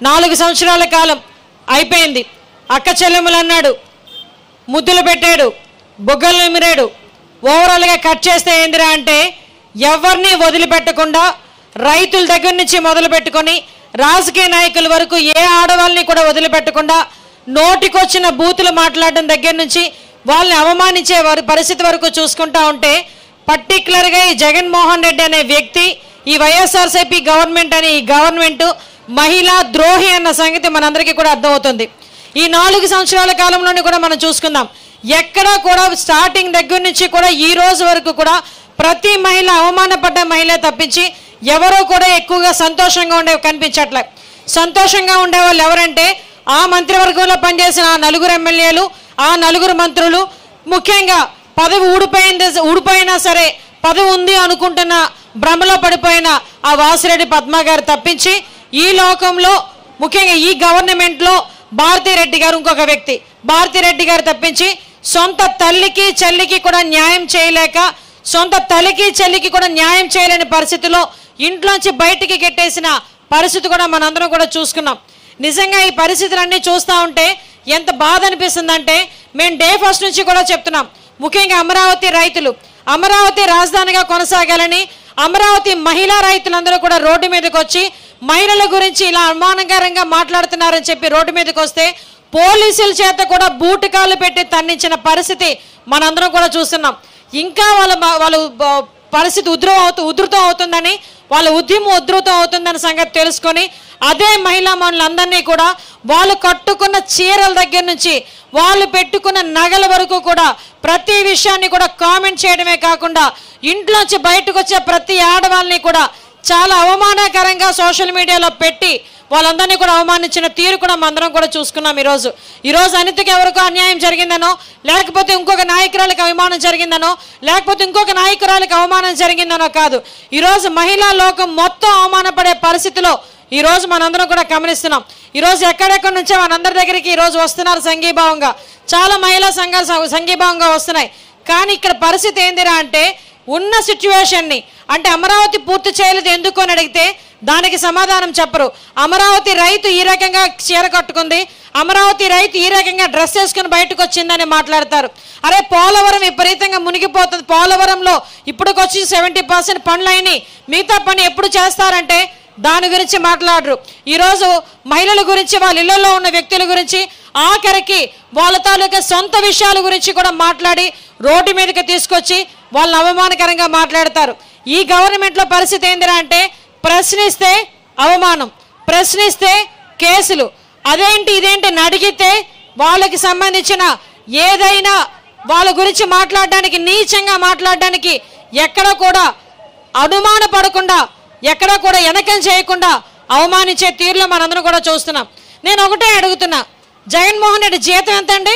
నాలుగు సంవత్సరాల కాలం అయిపోయింది అక్క చెల్లెములు అన్నాడు ముద్దులు పెట్టాడు బొగ్గలు నిమిరాడు ఓవరాల్గా కట్ చేస్తే ఏందిరా అంటే ఎవరిని వదిలిపెట్టకుండా రైతుల దగ్గర నుంచి మొదలు పెట్టుకొని రాజకీయ నాయకుల వరకు ఏ ఆడవాళ్ళని కూడా వదిలిపెట్టకుండా నోటికొచ్చిన బూతులు మాట్లాడడం దగ్గర నుంచి వాళ్ళని అవమానించే వారి పరిస్థితి వరకు చూసుకుంటా ఉంటే పర్టికులర్గా ఈ జగన్మోహన్ రెడ్డి అనే వ్యక్తి ఈ వైఎస్ఆర్సీపీ గవర్నమెంట్ అనే ఈ గవర్నమెంట్ మహిళా ద్రోహి అన్న సంగతి మనందరికీ కూడా అర్థమవుతుంది ఈ నాలుగు సంవత్సరాల కాలంలోనే కూడా మనం చూసుకుందాం ఎక్కడా కూడా స్టార్టింగ్ దగ్గర నుంచి కూడా ఈ రోజు వరకు కూడా ప్రతి మహిళ అవమానపడ్డ మహిళ తప్పించి ఎవరో కూడా ఎక్కువగా సంతోషంగా ఉండే కనిపించట్లే సంతోషంగా ఉండే వాళ్ళు ఎవరంటే ఆ మంత్రివర్గంలో పనిచేసిన ఆ నలుగురు ఎమ్మెల్యేలు ఆ నలుగురు మంత్రులు ముఖ్యంగా పదవి ఊడిపోయింది ఊడిపోయినా సరే పదవి ఉంది అనుకుంటున్న భ్రమలో పడిపోయిన ఆ వాసిరెడ్డి పద్మ గారు తప్పించి ఈ లోకంలో ముఖ్యంగా ఈ గవర్నమెంట్లో భారతిరెడ్డి గారు ఇంకొక వ్యక్తి భారతిరెడ్డి గారు తప్పించి సొంత తల్లికి చెల్లికి కూడా న్యాయం చేయలేక సొంత తల్లికి చెల్లికి కూడా న్యాయం చేయలేని పరిస్థితిలో ఇంట్లోంచి బయటికి గెట్టేసిన పరిస్థితి కూడా మనందరం కూడా చూసుకున్నాం నిజంగా ఈ పరిస్థితులన్నీ చూస్తూ ఉంటే ఎంత బాధ అనిపిస్తుందంటే మేము డే ఫస్ట్ నుంచి కూడా చెప్తున్నాం ముఖ్యంగా అమరావతి రైతులు అమరావతి రాజధానిగా కొనసాగాలని అమరావతి మహిళా రైతులందరూ కూడా రోడ్డు మీదకి వచ్చి మహిళల గురించి ఇలా అవమానకరంగా మాట్లాడుతున్నారని చెప్పి రోడ్డు మీదకి వస్తే పోలీసుల చేత కూడా బూటకాలు పెట్టి తన్నించిన పరిస్థితి మనందరం కూడా చూస్తున్నాం ఇంకా వాళ్ళ వాళ్ళు బ- పరిస్థితి ఉధృతం అవుతూ ఉధృతం అవుతుందని వాళ్ళ ఉద్యమం ఉధృతం అవుతుందన్న సంగతి తెలుసుకొని అదే మహిళా మనులందరినీ కూడా వాళ్ళు కట్టుకున్న చీరల దగ్గర నుంచి వాళ్ళు పెట్టుకున్న నగల వరకు కూడా ప్రతి విషయాన్ని కూడా కామెంట్ చేయడమే కాకుండా ఇంట్లోంచి బయటకు వచ్చే ప్రతి ఆడవాళ్ళని కూడా చాలా అవమానకరంగా సోషల్ మీడియాలో పెట్టి వాళ్ళందరినీ కూడా అవమానించిన తీరు కూడా మనందరం కూడా చూసుకున్నాం ఈరోజు ఈరోజు అనితకి ఎవరికో అన్యాయం జరిగిందనో లేకపోతే ఇంకొక నాయకురాలకు అవమానం జరిగిందనో లేకపోతే ఇంకొక నాయకురాలకు అవమానం జరిగిందనో కాదు ఈరోజు మహిళా లోకం మొత్తం అవమానపడే పరిస్థితిలో ఈ రోజు మనందరం కూడా గమనిస్తున్నాం ఈ రోజు ఎక్కడెక్కడి నుంచో మనందరి దగ్గరికి ఈ రోజు వస్తున్నారు సంఘీభావంగా చాలా మహిళా సంఘాలు స- సంఘీభావంగా వస్తున్నాయి కానీ ఇక్కడ పరిస్థితి ఏందిరా అంటే ఉన్న సిచ్యువేషన్ని అంటే అమరావతి పూర్తి చేయలేదు ఎందుకు అని అడిగితే దానికి సమాధానం చెప్పరు అమరావతి రైతు ఈ రకంగా చీర కట్టుకుంది అమరావతి రైతు ఈ రకంగా డ్రెస్ వేసుకుని బయటకు వచ్చిందని మాట్లాడతారు అరే పోలవరం విపరీతంగా మునిగిపోతుంది పోలవరంలో ఇప్పటికొచ్చి సెవెంటీ పర్సెంట్ పనులైనవి మిగతా పని ఎప్పుడు చేస్తారంటే దాని గురించి మాట్లాడరు ఈరోజు మహిళల గురించి వాళ్ళ ఇళ్లలో ఉన్న వ్యక్తుల గురించి ఆఖరికి వాళ్ళ తాలూకా సొంత విషయాల గురించి కూడా మాట్లాడి రోడ్డు మీదకి తీసుకొచ్చి వాళ్ళని అవమానకరంగా మాట్లాడతారు ఈ గవర్నమెంట్లో పరిస్థితి ఏందిరా అంటే ప్రశ్నిస్తే అవమానం ప్రశ్నిస్తే కేసులు అదేంటి ఇదేంటి అని అడిగితే వాళ్ళకి సంబంధించిన ఏదైనా వాళ్ళ గురించి మాట్లాడడానికి నీచంగా మాట్లాడడానికి ఎక్కడ కూడా అనుమాన పడకుండా ఎక్కడ కూడా వెనకం చేయకుండా అవమానించే తీరులో మనందరం కూడా చూస్తున్నాం నేను ఒకటే అడుగుతున్నా జగన్మోహన్ రెడ్డి జీతం ఎంత అండి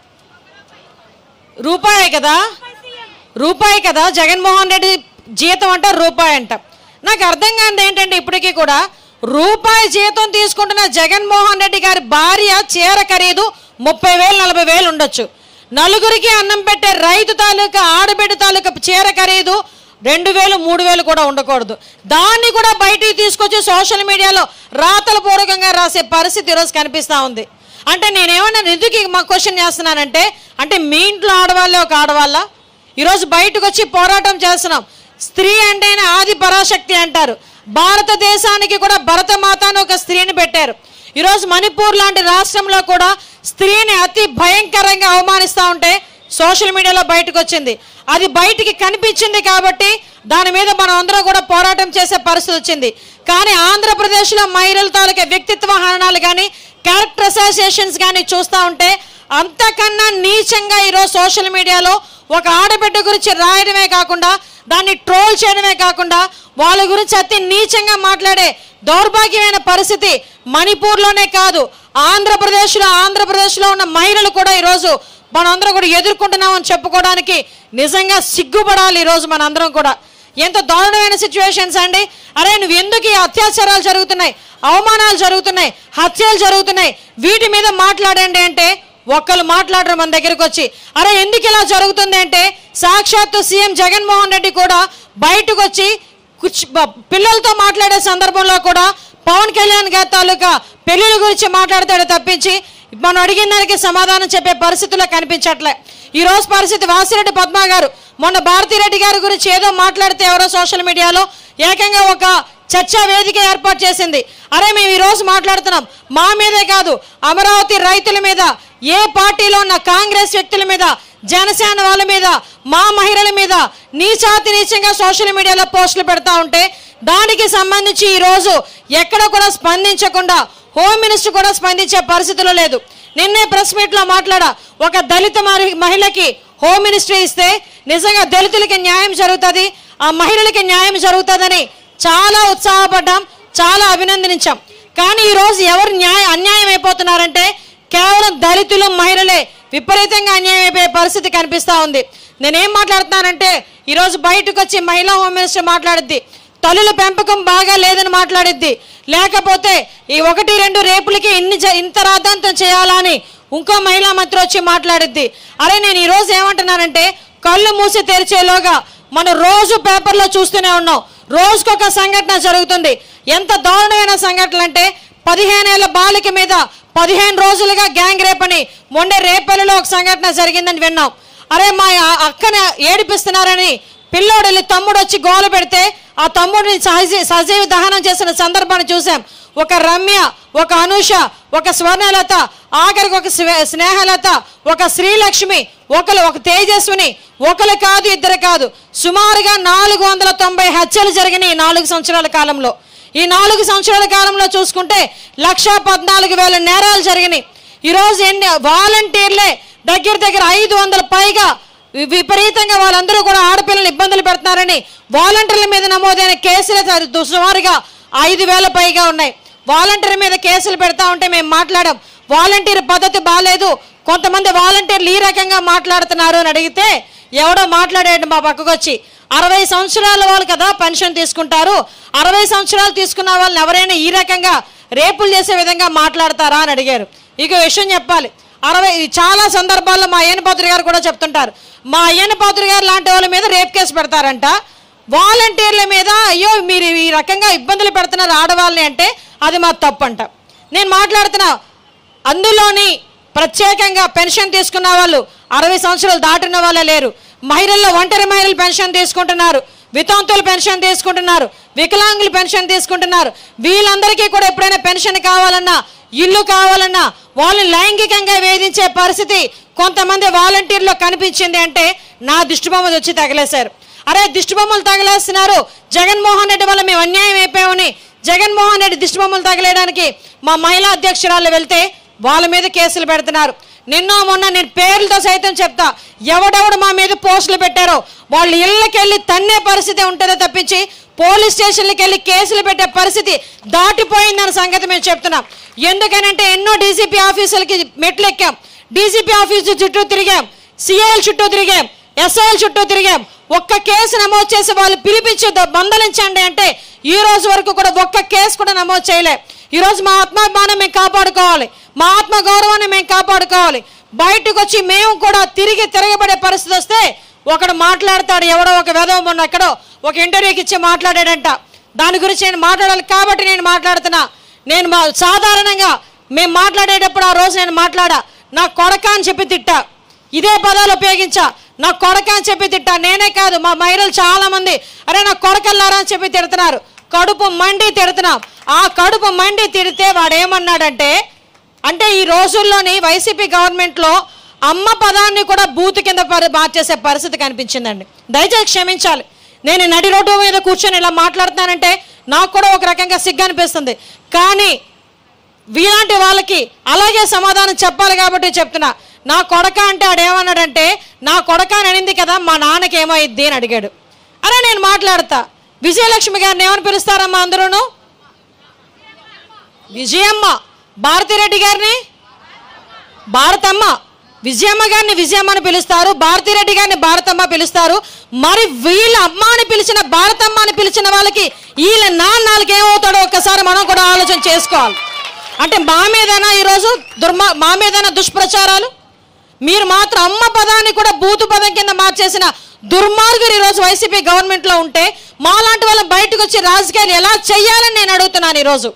రూపాయి కదా రూపాయి కదా జగన్మోహన్ రెడ్డి జీతం అంట రూపాయి అంట నాకు అర్థం కానిది ఏంటంటే ఇప్పటికీ కూడా రూపాయి జీతం తీసుకుంటున్న జగన్మోహన్ రెడ్డి గారి భార్య చీర ఖరీదు ముప్పై వేలు నలభై వేలు ఉండొచ్చు నలుగురికి అన్నం పెట్టే రైతు తాలూకా ఆడబిడ్డ తాలూకా చీర ఖరీదు రెండు వేలు మూడు వేలు కూడా ఉండకూడదు దాన్ని కూడా బయటికి తీసుకొచ్చి సోషల్ మీడియాలో రాతల పూర్వకంగా రాసే పరిస్థితి ఈరోజు కనిపిస్తూ ఉంది అంటే నేనేమన్నా ఎందుకు ఈ మా క్వశ్చన్ చేస్తున్నానంటే అంటే మీ ఇంట్లో ఆడవాళ్ళే ఒక ఆడవాళ్ళ ఈరోజు బయటకు వచ్చి పోరాటం చేస్తున్నాం స్త్రీ అంటేనే ఆది పరాశక్తి అంటారు భారతదేశానికి కూడా భరతమాత అని ఒక స్త్రీని పెట్టారు ఈరోజు మణిపూర్ లాంటి రాష్ట్రంలో కూడా స్త్రీని అతి భయంకరంగా అవమానిస్తూ ఉంటే సోషల్ మీడియాలో బయటకు వచ్చింది అది బయటికి కనిపించింది కాబట్టి దాని మీద మనం అందరం కూడా పోరాటం చేసే పరిస్థితి వచ్చింది కానీ ఆంధ్రప్రదేశ్లో మహిళల తాలూకా వ్యక్తిత్వ హరణాలు కానీ క్యారెక్టర్ అసోసియేషన్స్ కానీ చూస్తూ ఉంటే అంతకన్నా నీచంగా ఈరోజు సోషల్ మీడియాలో ఒక ఆడబిడ్డ గురించి రాయడమే కాకుండా దాన్ని ట్రోల్ చేయడమే కాకుండా వాళ్ళ గురించి అతి నీచంగా మాట్లాడే దౌర్భాగ్యమైన పరిస్థితి మణిపూర్లోనే కాదు ఆంధ్రప్రదేశ్లో ఆంధ్రప్రదేశ్లో ఉన్న మహిళలు కూడా ఈరోజు మనందరం కూడా ఎదుర్కొంటున్నామని చెప్పుకోవడానికి నిజంగా సిగ్గుపడాలి ఈరోజు మనందరం కూడా ఎంత దారుణమైన సిచ్యువేషన్స్ అండి అరే నువ్వు ఎందుకు ఈ అత్యాచారాలు జరుగుతున్నాయి అవమానాలు జరుగుతున్నాయి హత్యలు జరుగుతున్నాయి వీటి మీద మాట్లాడండి అంటే ఒక్కరు మాట్లాడరు మన దగ్గరికి వచ్చి అరే ఎందుకు ఇలా జరుగుతుంది అంటే సాక్షాత్తు సీఎం జగన్మోహన్ రెడ్డి కూడా బయటకు వచ్చి కుచ్- బ- పిల్లలతో మాట్లాడే సందర్భంలో కూడా పవన్ కళ్యాణ్ గారి తాలూకా పెళ్లిళ్ళ గురించి మాట్లాడతాడు తప్పించి మనం అడిగిన దానికి సమాధానం చెప్పే పరిస్థితుల్లో కనిపించట్లే ఈ రోజు పరిస్థితి వాసిరెడ్డి పద్మ గారు మొన్న భారతిరెడ్డి గారి గురించి ఏదో మాట్లాడితే ఎవరో సోషల్ మీడియాలో ఏకంగా ఒక చర్చా వేదిక ఏర్పాటు చేసింది అరే మేము ఈ రోజు మాట్లాడుతున్నాం మా మీదే కాదు అమరావతి రైతుల మీద ఏ పార్టీలో ఉన్న కాంగ్రెస్ వ్యక్తుల మీద జనసేన వాళ్ళ మీద మా మహిళల మీద నీచాతి నీచంగా సోషల్ మీడియాలో పోస్టులు పెడతా ఉంటే దానికి సంబంధించి ఈ రోజు ఎక్కడ కూడా స్పందించకుండా హోమ్ మినిస్టర్ కూడా స్పందించే పరిస్థితిలో లేదు నిన్నే ప్రెస్ మీట్ లో మాట్లాడా ఒక దళిత మరి- మహిళకి హోమ్ మినిస్ట్రీ ఇస్తే నిజంగా దళితులకి న్యాయం జరుగుతుంది ఆ మహిళలకి న్యాయం జరుగుతుందని చాలా ఉత్సాహపడ్డాం చాలా అభినందించాం కానీ ఈ రోజు ఎవరు న్యాయ అన్యాయం అయిపోతున్నారంటే కేవలం దళితులు మహిళలే విపరీతంగా అన్యాయం అయిపోయే పరిస్థితి కనిపిస్తా ఉంది నేనేం మాట్లాడుతున్నానంటే ఈరోజు బయటకు వచ్చి మహిళా హోమ్ మినిస్టర్ మాట్లాడుద్ది తల్లుల పెంపకం బాగా లేదని మాట్లాడిద్ది లేకపోతే ఈ ఒకటి రెండు రేపులకి ఇన్ని జ- ఇంత రాద్ధాంతం చేయాలా అని ఇంకో మహిళా మంత్రి వచ్చి మాట్లాడిద్ది అరే నేను ఈ రోజు ఏమంటున్నానంటే కళ్ళు మూసి తెరిచేలోగా మనం రోజు పేపర్లో చూస్తూనే ఉన్నాం రోజుకొక సంఘటన జరుగుతుంది ఎంత దారుణమైన సంఘటనలు అంటే పదిహేనేళ్ల బాలిక మీద పదిహేను రోజులుగా గ్యాంగ్ రేప్ అని మొండే రేపల్లిలో ఒక సంఘటన జరిగిందని విన్నాం అరే మా ఆ- అక్కని ఏడిపిస్తున్నారని పిల్లోడు వెళ్ళి తమ్ముడు వచ్చి గోల పెడితే ఆ తమ్ముడిని సహజీ సజీవ దహనం చేసిన సందర్భాన్ని చూసాం ఒక రమ్య ఒక అనుష ఒక స్వర్ణలత ఆఖరికి ఒక స్వే- స్నేహలత ఒక శ్రీలక్ష్మి ఒకరు ఒక తేజస్విని ఒకరు కాదు ఇద్దరు కాదు సుమారుగా నాలుగు వందల తొంభై హత్యలు జరిగినాయి ఈ నాలుగు సంవత్సరాల కాలంలో ఈ నాలుగు సంవత్సరాల కాలంలో చూసుకుంటే లక్ష పద్నాలుగు వేల నేరాలు జరిగినాయి ఈరోజు ఎన్ని వాలంటీర్లే దగ్గర దగ్గర ఐదు వందల పైగా వి- విపరీతంగా వాళ్ళందరూ కూడా ఆడపిల్లలు ఇబ్బందులు పెడుతున్నారని వాలంటీర్ల మీద నమోదైన కేసులు త- సుమారుగా ఐదు వేల పైగా ఉన్నాయి వాలంటీర్ మీద కేసులు పెడతా ఉంటే మేము మాట్లాడాం వాలంటీర్ పద్ధతి బాగాలేదు కొంతమంది వాలంటీర్లు ఈ రకంగా మాట్లాడుతున్నారు అని అడిగితే ఎవడో మాట్లాడాడు మా పక్కకు వచ్చి అరవై సంవత్సరాల వాళ్ళు కదా పెన్షన్ తీసుకుంటారు అరవై సంవత్సరాలు తీసుకున్న వాళ్ళని ఎవరైనా ఈ రకంగా రేపులు చేసే విధంగా మాట్లాడతారా అని అడిగారు ఇక విషయం చెప్పాలి అరవై చాలా సందర్భాల్లో మా అయ్యనపాత్రి గారు కూడా చెప్తుంటారు మా అయ్యనపాత్రి గారు లాంటి వాళ్ళ మీద రేప్ కేసు పెడతారంట వాలంటీర్ల మీద అయ్యో మీరు ఈ రకంగా ఇబ్బందులు పెడుతున్నారు ఆడవాళ్ళని అంటే అది మా తప్పు అంట నేను మాట్లాడుతున్నా అందులోని ప్రత్యేకంగా పెన్షన్ తీసుకున్న వాళ్ళు అరవై సంవత్సరాలు దాటిన వాళ్ళే లేరు మహిళల్లో ఒంటరి మహిళలు పెన్షన్ తీసుకుంటున్నారు వితంతువులు పెన్షన్ తీసుకుంటున్నారు వికలాంగులు పెన్షన్ తీసుకుంటున్నారు వీళ్ళందరికీ కూడా ఎప్పుడైనా పెన్షన్ కావాలన్నా ఇల్లు కావాలన్నా వాళ్ళని లైంగికంగా వేధించే పరిస్థితి కొంతమంది వాలంటీర్లో కనిపించింది అంటే నా దిష్టిబొమ్మది వచ్చి తగిలేశారు అరే దిష్టిబొమ్మలు తగిలేస్తున్నారు జగన్మోహన్ రెడ్డి వల్ల మేము అన్యాయం అయిపోయామని జగన్మోహన్ రెడ్డి దిష్టిబొమ్మలు తగిలేయడానికి మా మహిళా అధ్యక్షురాలు వెళ్తే వాళ్ళ మీద కేసులు పెడుతున్నారు నిన్న మొన్న నేను పేర్లతో సైతం చెప్తా ఎవడెవడు మా మీద పోస్టులు పెట్టారో వాళ్ళ ఇళ్ళకి వెళ్ళి తన్నే పరిస్థితి ఉంటుందో తప్పించి పోలీస్ స్టేషన్లకి వెళ్ళి కేసులు పెట్టే పరిస్థితి దాటిపోయిందన్న సంగతి మేము చెప్తున్నాం ఎందుకనంటే ఎన్నో డీసీపీ ఆఫీసులకి మెట్లు ఎక్కాం డీసీపీ ఆఫీసు చుట్టూ తిరిగాం సిఐఎల్ చుట్టూ తిరిగాం ఎస్ఐఎల్ చుట్టూ తిరిగాం ఒక్క కేసు నమోదు చేసి వాళ్ళు పిలిపించి ద- బంధలించండి అంటే ఈ రోజు వరకు కూడా ఒక్క కేసు కూడా నమోదు చేయలే ఈ రోజు మా ఆత్మాభిమానం మేము కాపాడుకోవాలి మా ఆత్మ గౌరవాన్ని మేము కాపాడుకోవాలి బయటకు వచ్చి మేము కూడా తిరిగి తిరగబడే పరిస్థితి వస్తే ఒకడు మాట్లాడతాడు ఎవడో ఒక వెధవ మొన్న ఎక్కడో ఒక ఇంటర్వ్యూకి ఇచ్చి మాట్లాడాడంట దాని గురించి నేను మాట్లాడాలి కాబట్టి నేను మాట్లాడుతున్నా నేను మా సాధారణంగా మేము మాట్లాడేటప్పుడు ఆ రోజు నేను మాట్లాడా నా కొడక అని చెప్పి తిట్టా ఇదే పదాలు ఉపయోగించా నా కొడక అని చెప్పి తిట్టా నేనే కాదు మా మహిళలు చాలా మంది అరే నా కొడకల్లారా అని చెప్పి తిడుతున్నారు కడుపు మండి తిడుతున్నాం ఆ కడుపు మండి తిడితే వాడు ఏమన్నాడంటే అంటే ఈ రోజుల్లోని వైసీపీ గవర్నమెంట్లో అమ్మ పదాన్ని కూడా బూత్ కింద పరి మార్చేసే పరిస్థితి కనిపించిందండి దయచేసి క్షమించాలి నేను నడి రోడ్డు మీద కూర్చొని ఇలా మాట్లాడుతానంటే నాకు కూడా ఒక రకంగా సిగ్గు అనిపిస్తుంది కానీ వీలాంటి వాళ్ళకి అలాగే సమాధానం చెప్పాలి కాబట్టి చెప్తున్నా నా కొడక అంటే ఆడేమన్నాడంటే నా కొడక అని అనింది కదా మా నాన్నకి ఏమైద్ది అని అడిగాడు అరే నేను మాట్లాడతా విజయలక్ష్మి గారిని ఏమని పిలుస్తారమ్మా అందరూను విజయమ్మ భారతిరెడ్డి గారిని భారతమ్మ విజయమ్మ గారిని విజయమ్మ అని పిలుస్తారు భారతిరెడ్డి గారిని భారతమ్మ పిలుస్తారు మరి వీళ్ళ అమ్మ అని పిలిచిన భారతమ్మ అని పిలిచిన వాళ్ళకి వీళ్ళ నాన్నలకి ఏమవుతాడో ఒక్కసారి మనం కూడా ఆలోచన చేసుకోవాలి అంటే మా మీదైనా ఈరోజు దుర్మా మా మీదైనా దుష్ప్రచారాలు మీరు మాత్రం అమ్మ పదాన్ని కూడా బూతు పదం కింద మార్చేసిన దుర్మార్గులు ఈరోజు వైసీపీ గవర్నమెంట్లో ఉంటే మాలాంటి వాళ్ళ బయటకు వచ్చి రాజకీయాలు ఎలా చేయాలని నేను అడుగుతున్నాను ఈరోజు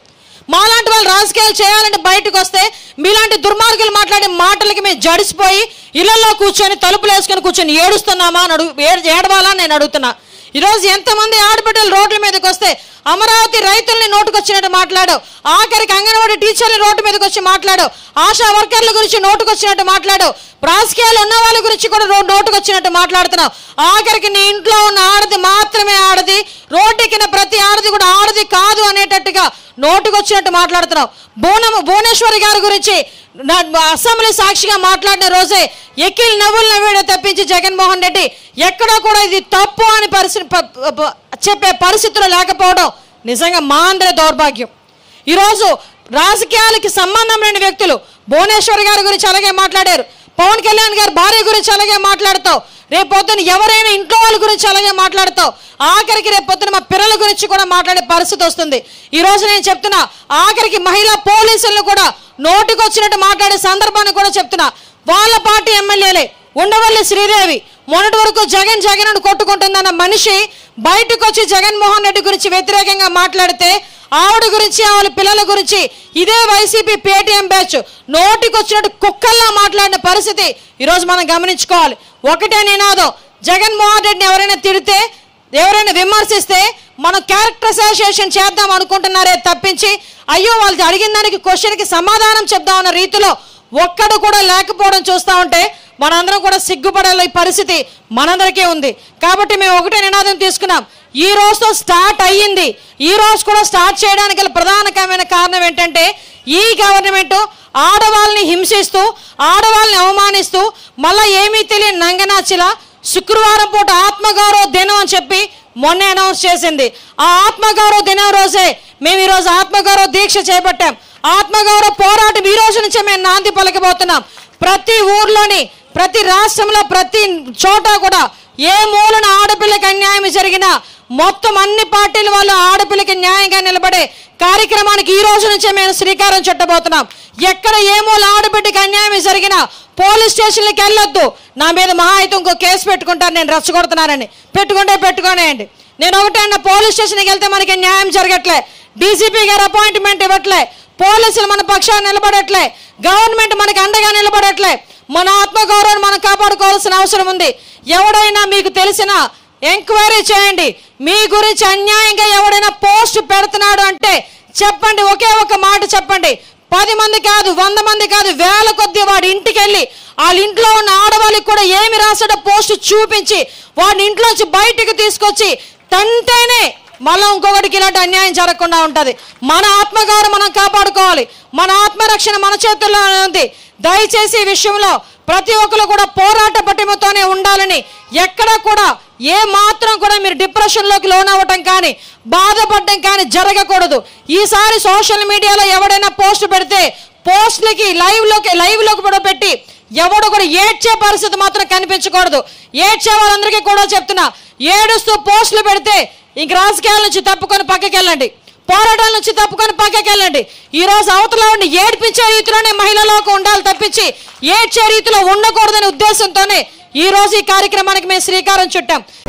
మాలాంటి వాళ్ళు రాజకీయాలు చేయాలంటే బయటకు వస్తే మీలాంటి దుర్మార్గులు మాట్లాడే మాటలకి మేము జడిసిపోయి ఇళ్లలో కూర్చొని తలుపులు వేసుకొని కూర్చొని ఏడుస్తున్నామా అని అడుగు ఏ- ఏడవాలా అని నేను అడుగుతున్నా ఈరోజు ఎంతమంది ఆడబిడ్డలు రోడ్ల మీదకి వస్తే అమరావతి రైతుల్ని నోటుకొచ్చినట్టు మాట్లాడు ఆఖరికి అంగన్వాడీ టీచర్లు రోడ్డు మీదకి వచ్చి మాట్లాడు ఆశా వర్కర్ల గురించి నోటుకొచ్చినట్టు మాట్లాడు రాజకీయాలు ఉన్న వాళ్ళ గురించి కూడా రో- నోటుకొచ్చినట్టు మాట్లాడుతున్నావు ఆఖరికి నీ ఇంట్లో ఉన్న ఆడది మాత్రమే ఆడది రోడ్డెక్కిన ప్రతి ఆడది కూడా ఆడది కాదు అనేటట్టుగా నోటుకొచ్చినట్టు మాట్లాడుతున్నావు బోనము భువనేశ్వరి గారి గురించి నా- అసెంబ్లీ సాక్షిగా మాట్లాడిన రోజే ఎక్కిల్ నవ్వులు నవ్వేడ తప్పించి జగన్మోహన్ రెడ్డి ఎక్కడో కూడా ఇది తప్పు అని పరిస్థితి ప- ప- చెప్పే పరిస్థితులు లేకపోవడం నిజంగా మా అందరి దౌర్భాగ్యం ఈరోజు రాజకీయాలకి సంబంధం లేని వ్యక్తులు భువనేశ్వర్ గారి గురించి అలాగే మాట్లాడారు పవన్ కళ్యాణ్ గారి భార్య గురించి అలాగే మాట్లాడతావు రేపు పొద్దున ఎవరైనా ఇంట్లో వాళ్ళ గురించి అలాగే మాట్లాడతావు ఆఖరికి రేపు పొద్దున మా పిల్లల గురించి కూడా మాట్లాడే పరిస్థితి వస్తుంది ఈ రోజు నేను చెప్తున్నా ఆఖరికి మహిళా పోలీసులను కూడా నోటికొచ్చినట్టు మాట్లాడే సందర్భాన్ని కూడా చెప్తున్నా వాళ్ళ పార్టీ ఎమ్మెల్యేలే ఉండవల్లి శ్రీదేవి మొన్నటి వరకు జగన్ జగన్ అని కొట్టుకుంటుందన్న మనిషి బయటకు వచ్చి జగన్మోహన్ రెడ్డి గురించి వ్యతిరేకంగా మాట్లాడితే ఆవిడ గురించి ఆవిడ పిల్లల గురించి ఇదే వైసీపీ పేటీఎం బ్యాచ్ నోటికి వచ్చినట్టు కుక్కల్లా మాట్లాడిన పరిస్థితి ఈరోజు మనం గమనించుకోవాలి ఒకటే నినాదం జగన్మోహన్ రెడ్డిని ఎవరైనా తిడితే ఎవరైనా విమర్శిస్తే మనం క్యారెక్టర్ అసోసియేషన్ చేద్దాం అనుకుంటున్నారే తప్పించి అయ్యో వాళ్ళు అడిగిన దానికి క్వశ్చన్కి సమాధానం చెప్దామన్న రీతిలో ఒక్కడు కూడా లేకపోవడం చూస్తూ ఉంటే మనందరం కూడా సిగ్గుపడాలి ఈ పరిస్థితి మనందరికీ ఉంది కాబట్టి మేము ఒకటే నినాదం తీసుకున్నాం ఈ రోజుతో స్టార్ట్ అయ్యింది ఈ రోజు కూడా స్టార్ట్ చేయడానికి గల ప్రధానకమైన కారణం ఏంటంటే ఈ గవర్నమెంట్ ఆడవాళ్ళని హింసిస్తూ ఆడవాళ్ళని అవమానిస్తూ మళ్ళీ ఏమీ తెలియని నంగనాచిలా శుక్రవారం పూట ఆత్మగౌరవ దినం అని చెప్పి మొన్న అనౌన్స్ చేసింది ఆ ఆత్మగౌరవ దినం రోజే మేము ఈరోజు ఆత్మగౌరవ దీక్ష చేపట్టాం ఆత్మగౌరవ పోరాటం ఈ రోజు నుంచే మేము నాంది పలకబోతున్నాం ప్రతి ఊర్లోని ప్రతి రాష్ట్రంలో ప్రతి చోట కూడా ఏ మూలన ఆడపిల్లకి అన్యాయం జరిగినా మొత్తం అన్ని పార్టీల వాళ్ళు ఆడపిల్లకి న్యాయంగా నిలబడే కార్యక్రమానికి ఈ రోజు నుంచే మేము శ్రీకారం చుట్టబోతున్నాం ఎక్కడ ఏ మూల ఆడబిడ్డకి అన్యాయం జరిగినా పోలీస్ స్టేషన్లకు వెళ్ళొద్దు నా మీద మహా అయితే ఇంకో కేసు పెట్టుకుంటాను నేను రెచ్చగొడుతున్నానని పెట్టుకుంటే పెట్టుకోనేయండి నేను ఒకటే అన్న పోలీస్ స్టేషన్కి వెళ్తే మనకి న్యాయం జరగట్లే డీసీపీ గారు అపాయింట్మెంట్ ఇవ్వట్లే పోలీసులు మన పక్షాన్ని నిలబడట్లే గవర్నమెంట్ మనకి అండగా నిలబడట్లే మన ఆత్మగౌరవాన్ని మనం కాపాడుకోవాల్సిన అవసరం ఉంది ఎవడైనా మీకు తెలిసిన ఎంక్వైరీ చేయండి మీ గురించి అన్యాయంగా ఎవడైనా పోస్ట్ పెడుతున్నాడు అంటే చెప్పండి ఒకే ఒక మాట చెప్పండి పది మంది కాదు వంద మంది కాదు వేల కొద్ది వాడి ఇంటికి వెళ్ళి వాళ్ళ ఇంట్లో ఉన్న ఆడవాళ్ళకి కూడా ఏమి రాసాడో పోస్ట్ చూపించి వాడిని ఇంట్లోంచి బయటికి తీసుకొచ్చి తంటేనే మళ్ళీ ఇంకొకటికి ఇలాంటి అన్యాయం జరగకుండా ఉంటుంది మన ఆత్మగౌరవం మనం కాపాడుకోవాలి మన ఆత్మరక్షణ మన చేతుల్లోనే ఉంది దయచేసి ఈ విషయంలో ప్రతి ఒక్కరు కూడా పోరాట పటిమతోనే ఉండాలని ఎక్కడ కూడా ఏ మాత్రం కూడా మీరు డిప్రెషన్లోకి లోన్ అవ్వటం కానీ బాధపడటం కానీ జరగకూడదు ఈసారి సోషల్ మీడియాలో ఎవడైనా పోస్ట్ పెడితే పోస్ట్లకి లైవ్లోకి లైవ్లోకి కూడా పెట్టి ఎవడు కూడా ఏడ్చే పరిస్థితి మాత్రం కనిపించకూడదు ఏడ్చే వాళ్ళందరికీ కూడా చెప్తున్నా ఏడుస్తూ పోస్టులు పెడితే ఇంక రాజకీయాల నుంచి తప్పుకొని పక్కకి వెళ్ళండి పోరాటాల నుంచి తప్పుకొని పక్కకి వెళ్ళండి ఈ రోజు అవతల ఉండి ఏడ్పించే రీతిలోనే మహిళలకు ఉండాలి తప్పించి ఏడ్చే రీతిలో ఉండకూడదనే ఉద్దేశంతోనే ఈ రోజు ఈ కార్యక్రమానికి మేము శ్రీకారం చుట్టాం